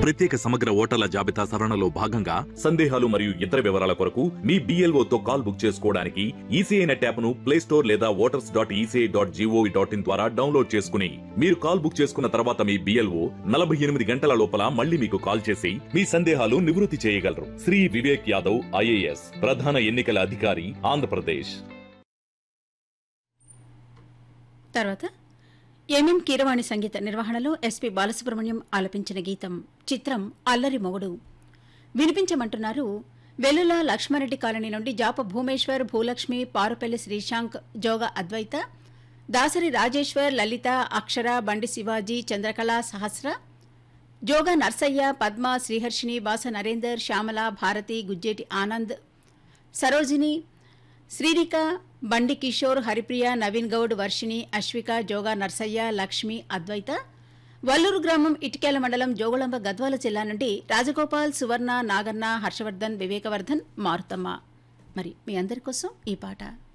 ప్రత్యేక సమగ్ర ఓటర్ల జాబితా సవరణలో భాగంగా సందేహాలు మరియు ఇతర వివరాల కొరకు మీ BLO తో కాల్ బుక్ చేసుకోవడానికి ఈసీఐ నెట్ యాప్ ను ప్లే స్టోర్ లేదా voters dot ECI dot GOV dot in ద్వారా డౌన్లోడ్ చేసుకుని మీరు కాల్ బుక్ చేసుకున్న తర్వాత మీ బిఎల్ఓ నలభై ఎనిమిది గంటల లోపల మళ్ళీ మీకు కాల్ చేసి మీ సందేహాలు నివృత్తి చేయగలరు శ్రీ వివేక్ యాదవ్ ఐఏఎస్ ప్రధాన ఎన్నికల అధికారి ఆంధ్రప్రదేశ్ తర్వాత ఎంఎం కీరవాణి సంగీత నిర్వహణలో ఎస్పి బాలసుబ్రహ్మణ్యం ఆలపించిన గీతం చిత్రం అల్లరి మొగుడు వినిపించమంటున్నారు వెల్లుల లక్ష్మారెడ్డి కాలనీ నుండి జాప భూమేశ్వర్ భూలక్ష్మి పారుపల్లి శ్రీశాంక్ జోగ అద్వైత దాసరి రాజేశ్వర్ లలిత అక్షర బండి శివాజీ చంద్రకళ సహస్ర జోగా నర్సయ్య పద్మ శ్రీహర్షిని వాస నరేందర్ శ్యామల భారతి గుజ్జేటి ఆనంద్ సరోజిని శ్రీరిక బండి కిషోర్ హరిప్రియ నవీన్ గౌడ్ వర్షిణి అశ్విక జోగా నర్సయ్య లక్ష్మి అద్వైత వల్లూరు గ్రామం ఇటికేల మండలం జోగుళంబ గద్వాల జిల్లా నుండి రాజగోపాల్ సువర్ణ నాగన్న హర్షవర్ధన్ వివేకవర్ధన్ మారుతమ్మ మరి మీ అందరి కోసం ఈ పాట